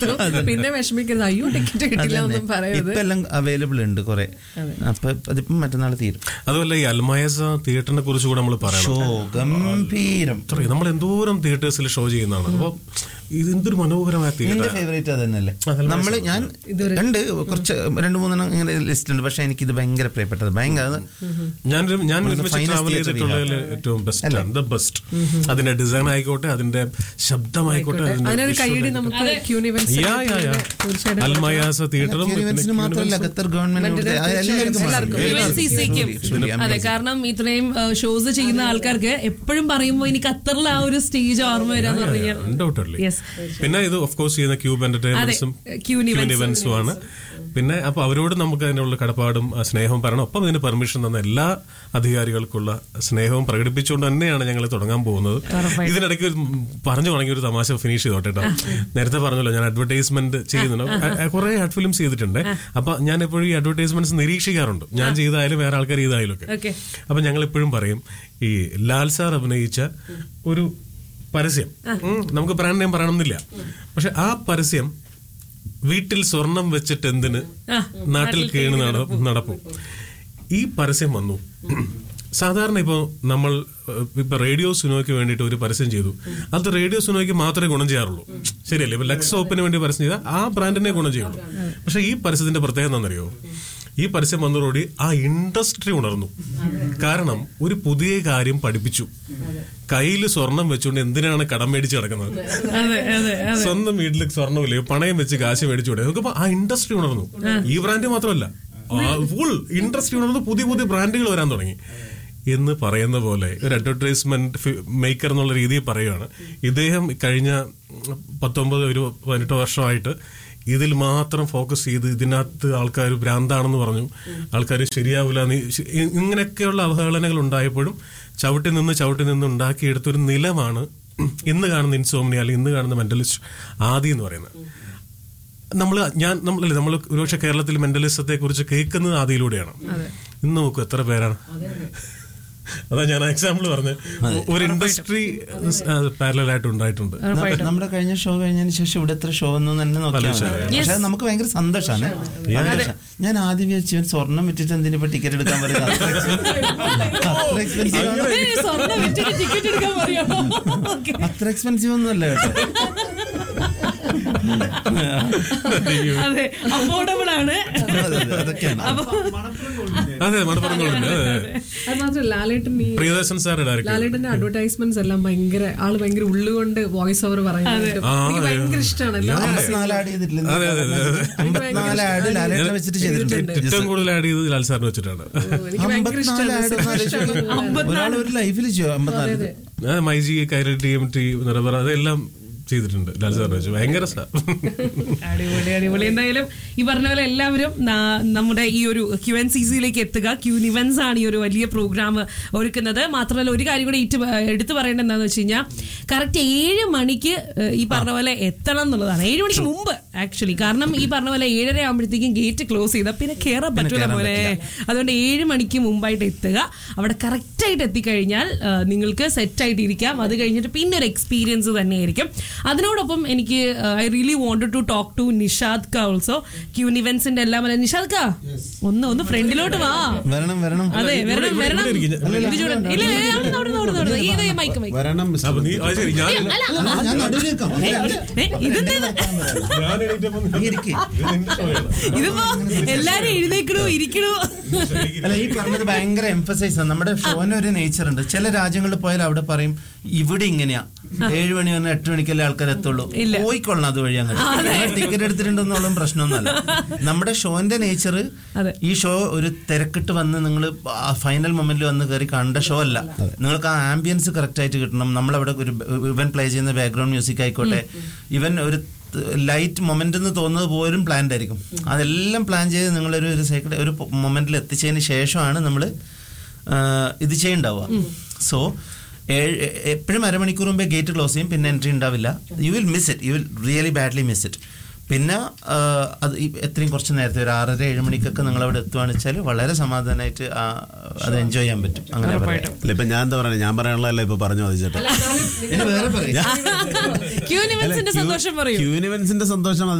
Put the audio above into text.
എത്തും പിന്നെ വിഷമിക്കരുത് അയ്യോ ടിക്കറ്റ് കിട്ടില്ല എന്നും പറയരുത് ഇപ്പൊ എല്ലാം അവൈലബിൾ ഉണ്ട് കുറെ അപ്പൊ അതിപ്പം മറ്റന്നാൾ തീരും അതുപോലെ ഈ അൽമയസ തിയേറ്ററിനെ കുറിച്ച് കൂടെ നമ്മൾ പറയണം ഷോ ഗംഭീരം അത്രയും നമ്മൾ എന്തോരം തിയേറ്റേഴ്സിൽ ഷോ ചെയ്യുന്നതാണ് അപ്പൊ ഇത് എന്തൊരു മനോഹരമായ നിന്റെ തിയേറ്റർ ഫേവറേറ്റ് അത് തന്നെയല്ലേ നമ്മള് ഞാൻ ഉണ്ട് കുറച്ച് രണ്ട് മൂന്നെണ്ണം ഇങ്ങനെ ലിസ്റ്റ് ഉണ്ട് പക്ഷെ എനിക്ക് ഇത് ഭയങ്കര പ്രിയപ്പെട്ടത് ഭയങ്കര അത് ഞാൻ ഞാൻ One of the ഒരുമിച്ച് finest ട്രാവൽ theatre we ചെയ്തിട്ടുള്ളതിൽ ഏറ്റവും ബെസ്റ്റ് ആണ് ദ ബെസ്റ്റ് അതിന്റെ ഡിസൈൻ ആയിക്കോട്ടെ അതിന്റെ ശബ്ദമായിക്കോട്ടെ അതിനൊരു കൈയടി നമുക്ക് ക്യൂൻ ഇവന്റ്സ് തീർച്ചയായിട്ടും അൽമയാസ തിയേറ്ററും ക്യൂരിയൻസിന് മാത്രമല്ല ഖത്തർ ഗവൺമെന്റ് എല്ലാവർക്കും UNCC-ക്കും. അതെ കാരണം ഇത്രയും ഷോസ് ചെയ്യുന്ന ആൾക്കാർക്ക് എപ്പോഴും പറയുമ്പോൾ ഇനി ഖത്തറിൽ ആ ഒരു സ്റ്റേജ് ഓർമ്മ വരാന്ന് പറഞ്ഞാൽ അൺഡൗട്ടഡ്ലി Yes. പിന്നെ ഇത് ഓഫ് കോഴ്സ് ചെയ്യുന്ന ക്യൂബ് എന്റർടൈൻമെന്റ്സും അതെ, Cube Events. ഇവന്റ്സും ആണ് പിന്നെ അപ്പൊ അവരോട് നമുക്ക് അതിനുള്ള കടപ്പാടും ആ, സ്നേഹവും പറയണം ഒപ്പം ഇതിന് പെർമിഷൻ തന്ന എല്ലാ അധികാരികൾക്കുള്ള സ്നേഹവും പ്രകടിപ്പിച്ചുകൊണ്ട് തന്നെയാണ് ഞങ്ങൾ തുടങ്ങാൻ പോകുന്നത് ഇതിനിടയ്ക്ക് ഒരു പറഞ്ഞു തുടങ്ങിയ ഒരു തമാശ ഫിനിഷ് ചെയ്തോട്ടെ കേട്ടോ നേരത്തെ പറഞ്ഞല്ലോ ഞാൻ അഡ്വർടൈസ്മെന്റ് ചെയ്യുന്നുണ്ട് കുറെ ആഡ് ഫിലിംസ് ചെയ്തിട്ടുണ്ട് അപ്പൊ ഞാൻ എപ്പോഴും ഈ അഡ്വർടൈസ്മെന്റ്സ് നിരീക്ഷിക്കാറുണ്ട് ഞാൻ ചെയ്തായാലും വേറെ ആൾക്കാർ ചെയ്തായാലും ഒക്കെ Okay. അപ്പൊ ഞങ്ങൾ എപ്പോഴും പറയും ഈ ലാൽ സാർ അഭിനയിച്ച ഒരു പരസ്യം ഉം, നമുക്ക് ബ്രാൻഡ് നെയിം പറയണമെന്നില്ല പക്ഷെ ആ പരസ്യം വീട്ടിൽ സ്വർണം വെച്ചിട്ട് എന്തിന് നാട്ടിൽ കേണ് നട- നടപ്പും ഈ പരസ്യം വന്നു സാധാരണ ഇപ്പോൾ നമ്മൾ ഏഹ്, ഇപ്പൊ റേഡിയോ സുനോയ്ക്ക് വേണ്ടിയിട്ട് ഒരു പരസ്യം ചെയ്തു അത് റേഡിയോ സുനോയ്ക്ക് മാത്രമേ ഗുണം ചെയ്യാറുള്ളൂ ശരിയല്ലേ ഇപ്പൊ ലക്സ് സോപ്പിന് വേണ്ടി പരസ്യം ചെയ്താൽ ആ ബ്രാൻഡിനെ ഗുണം ചെയ്യുള്ളൂ പക്ഷെ ഈ പരസ്യത്തിന്റെ പ്രത്യേകത എന്താണെന്നറിയോ ഈ പരസ്യം വന്നതോടെ ആ ഇൻഡസ്ട്രി ഉണർന്നു കാരണം ഒരു പുതിയ കാര്യം പഠിപ്പിച്ചു കയ്യിൽ സ്വർണം വെച്ചുകൊണ്ട് എന്തിനാണ് കടം മേടിച്ച് കിടക്കുന്നത് അതെ അതെ സ്വന്തം വീട്ടിൽ സ്വർണ്ണമില്ലേ പണയം വെച്ച് കാശ് മേടിച്ചൂടെ നോക്കുമ്പോ ആ ഇൻഡസ്ട്രി ഉണർന്നു ഈ ബ്രാൻഡ് മാത്രമല്ല ഫുൾ ഇൻഡസ്ട്രി ഉണർന്നു പുതിയ പുതിയ ബ്രാൻഡുകൾ വരാൻ തുടങ്ങി എന്ന് പറയുന്ന പോലെ ഒരു അഡ്വർടൈസ്മെന്റ് മേക്കർ എന്നുള്ള രീതിയിൽ പറയുകയാണ് ഇദ്ദേഹം കഴിഞ്ഞ പത്തൊമ്പത് ഒരു പതിനെട്ട് വർഷമായിട്ട് ഇതിൽ മാത്രം ഫോക്കസ് ചെയ്ത് ഇതിനകത്ത് ആൾക്കാർ ഭ്രാന്താണെന്ന് പറഞ്ഞു ആൾക്കാർ ശരിയാവില്ല നീ ശ- ഇ- ഇങ്ങനെയൊക്കെയുള്ള അവഹേളനകൾ ഉണ്ടായപ്പോഴും ചവിട്ടി നിന്ന് ചവിട്ടി നിന്ന് ഉണ്ടാക്കിയെടുത്തൊരു നിലമാണ് ഇന്ന് കാണുന്ന ഇൻസോമിനി അല്ലെങ്കിൽ ഇന്ന് കാണുന്ന മെന്റലിസ്റ്റ് ആദി എന്ന് പറയുന്നത് നമ്മൾ ഞാൻ നമ്മളല്ലേ നമ്മൾ ഒരുപക്ഷെ കേരളത്തിൽ മെന്റലിസത്തെ കുറിച്ച് കേൾക്കുന്നത് ആദിയിലൂടെയാണ് ഇന്ന് നോക്കൂ എത്ര പേരാണ് അതാ ഞാൻ എക്സാമ്പിൾ പറഞ്ഞത് ഒരു ഇൻഡസ്ട്രി പാരലായിട്ട് ഉണ്ടായിട്ടുണ്ട് നമ്മുടെ കഴിഞ്ഞ ഷോ കഴിഞ്ഞതിന് ശേഷം ഇവിടെ എത്ര ഷോ എന്ന് തന്നെ നോക്കിയാൽ മതി. പക്ഷെ അത് നമുക്ക് ഭയങ്കര സന്തോഷമാണ് ഞാൻ ആദ്യം വിചാരിച്ചു ഇവൻ സ്വർണം വിറ്റിട്ട് എന്തിനാ ഇപ്പൊ ടിക്കറ്റ് എടുക്കാൻ പറയുന്നത് അത്ര expensive- അത്ര എക്സ്പെൻസീവ് ആണ് സ്വർണ്ണം വെച്ചിട്ട് ടിക്കറ്റ് എടുക്കാൻ പറയാമോ ഓക്കെ അത്ര എക്സ്പെൻസീവ് ഒന്നും അല്ല കേട്ടോ അതെ അഫോർഡബിൾ ആണ് അതെ, അതെ, അതൊക്കെയാണ് അതെ മണപ്പറങ്ങളുണ്ട് അത് മാത്രമല്ല ലാലേട്ടൻ ഈ പ്രിയദർശൻ സാർ ഡയറക്ടർ ലാലേട്ടന്റെ അഡ്വർടൈസ്മെന്റ്സ് എല്ലാം ഭയങ്കര ആള് ഭയങ്കര ഉള്ളുകൊണ്ട് വോയിസ് ഓവർ പറയുന്നത് ആ, എനിക്ക് ഭയങ്കര അതെ. ഇഷ്ടമാണ് അമ്പത്തിനാല് ആഡ് ചെയ്തിട്ടില്ല അതെ, അതെ, അതെ. അമ്പത്തിനാല് ആഡ് ലാലേട്ടനെ വെച്ചിട്ട് ചെയ്തിട്ടുണ്ട് ഏറ്റവും കൂടുതൽ ആഡ് ചെയ്തത് ലാൽ സാറിന് വെച്ചിട്ടാണ് എനിക്ക് ഭയങ്കര അമ്പത്തിനാല് ആഡ് ഇഷ്ടമാണ് ഒരാൾ ഒരു ലൈഫിൽ ചെയ്യും അമ്പത്തിനാല് ആ, myG Kairali T M T നിറവറ അതെല്ലാം ചെയ്തിട്ടുണ്ട് ലാൽ സാറിന് വെച്ച് ഭയങ്കര സാർ അടിപൊളി അടിപൊളി എന്തായാലും ഈ പറഞ്ഞ പോലെ എല്ലാവരും നാ- നമ്മുടെ ഈ ഒരു ക്യു എൻ സി സിയിലേക്ക് എത്തുക ക്യൂ ഇവൻസ് ആണ് ഈ ഒരു വലിയ പ്രോഗ്രാം ഒരുക്കുന്നത് മാത്രമല്ല ഒരു കാര്യം കൂടെ ഏറ്റു എടുത്തു പറയേണ്ടത് എന്താണെന്ന് വെച്ച് കഴിഞ്ഞാൽ കറക്റ്റ് ഏഴ് മണിക്ക് ഏഹ്, ഈ പറഞ്ഞ പോലെ എത്തണം എന്നുള്ളതാണ് ഏഴ് മണിക്ക് മുമ്പ് ആക്ച്വലി കാരണം ഈ പറഞ്ഞ പോലെ ഏഴര ആകുമ്പോഴത്തേക്കും ഗേറ്റ് ക്ലോസ് ചെയ്താൽ പിന്നെ കയറാൻ പറ്റില്ല പോലെ അതുകൊണ്ട് ഏഴ് മണിക്ക് മുമ്പായിട്ട് എത്തുക അവിടെ കറക്റ്റായിട്ട് എത്തിക്കഴിഞ്ഞാൽ ആ, നിങ്ങൾക്ക് സെറ്റായിട്ട് ഇരിക്കാം അത് കഴിഞ്ഞിട്ട് പിന്നെ ഒരു എക്സ്പീരിയൻസ് തന്നെയായിരിക്കും അതിനോടൊപ്പം എനിക്ക് I really wanted to talk to Nishad ക ഓൾസോ ക്യൂൻ ഇവന്റ്സിന്റെ എല്ലാം അല്ല നിഷാദ് ക ഒന്ന് ഒന്ന് ഫ്രണ്ടിലോട്ട് വാ വരണം വരണം അതെ വരണം വരണം ഇവിടെ ഇരിക്ക്. ഇത് ചൂട്. ഇല്ല ഇല്ല, അവിടെ അവിടെ അവിടെ അവിടെ ഇത് മൈക്ക് മൈക്ക് വരണം മിസ്റ്റർ അപ്പൊ നീ അത് ശരി ഞാൻ അല്ല ഞാൻ നടുവിലേക്കാം ഏ, ഇതെന്തേത്? ഞാൻ എണീറ്റപ്പോ നീ ഇരിക്ക്. ഇത് നിന്റെ ഷോയാണ്. ഇതിപ്പോ എല്ലാരും എഴുന്നേക്കണോ ഇരിക്കണോ അല്ല ഈ പറഞ്ഞത് ഭയങ്കര എംഫസൈസ് ആണ് നമ്മുടെ ഷോന് ഒരു നേച്ചർ ഉണ്ട് ചില രാജ്യങ്ങളിൽ പോയാൽ അവിടെ പറയും ഇവിടെ ഇങ്ങനെയാ ഏഴ് മണി വന്ന് എട്ട് മണിക്കല്ലേ ആൾക്കാർ എത്തുള്ളൂ ഇല്ല. പോയിക്കൊള്ളണം അതുവഴി അങ്ങനെ ടിക്കറ്റ് എടുത്തിട്ടുണ്ടെന്നുള്ള പ്രശ്നമൊന്നുമല്ല നമ്മുടെ ഷോന്റെ നേച്ചർ അതെ. ഈ ഷോ ഒരു തിരക്കിട്ട് വന്ന് നിങ്ങൾ ഫൈനൽ മൊമെന്റിൽ വന്ന് കയറി കണ്ട ഷോ അല്ല നിങ്ങൾക്ക് ആ ആംബിയൻസ് കറക്റ്റ് ആയിട്ട് കിട്ടണം നമ്മളവിടെ ഒരു ഇവൻ പ്ലേ ചെയ്യുന്ന ബാക്ക്ഗ്രൗണ്ട് മ്യൂസിക് ആയിക്കോട്ടെ ഇവൻ ഒരു ലൈറ്റ് മൊമെന്റ് എന്ന് തോന്നുന്നത് പോലും പ്ലാൻഡ് ആയിരിക്കും അതെല്ലാം പ്ലാൻ ചെയ്ത് നിങ്ങളൊരു ഒരു സൈക്കിൾ ഒരു മൊമെന്റിൽ എത്തിച്ചതിന് ശേഷമാണ് നമ്മൾ ഇത് ചെയ്യണ്ടാവുക സോ എപ്പോഴും അരമണിക്കൂർ മുമ്പേ ഗേറ്റ് ക്ലോസ് ചെയ്യും പിന്നെ എൻട്രി ഉണ്ടാവില്ല you will miss it you will really badly miss it പിന്നെ ആ, അത് ഈ എത്രയും കുറച്ച് നേരത്തെ ഒരു ആറര ഏഴ് മണിക്കൊക്കെ നിങ്ങൾ അവിടെ എത്തുവാണെന്ന് വെച്ചാൽ വളരെ സമാധാനമായിട്ട് ആ, അത് എൻജോയ് ചെയ്യാൻ പറ്റും അങ്ങനെ പറയാം അല്ല ഇപ്പൊ ഞാൻ എന്താ പറയുക ഞാൻ പറയാനുള്ളതല്ല ഇപ്പൊ പറഞ്ഞു മതി ചേട്ടാ ഇനി വേറെ പറയാം ക്യൂനിവൻസിന്റെ സന്തോഷം പറയൂ ക്യൂനിവൻസിന്റെ സന്തോഷം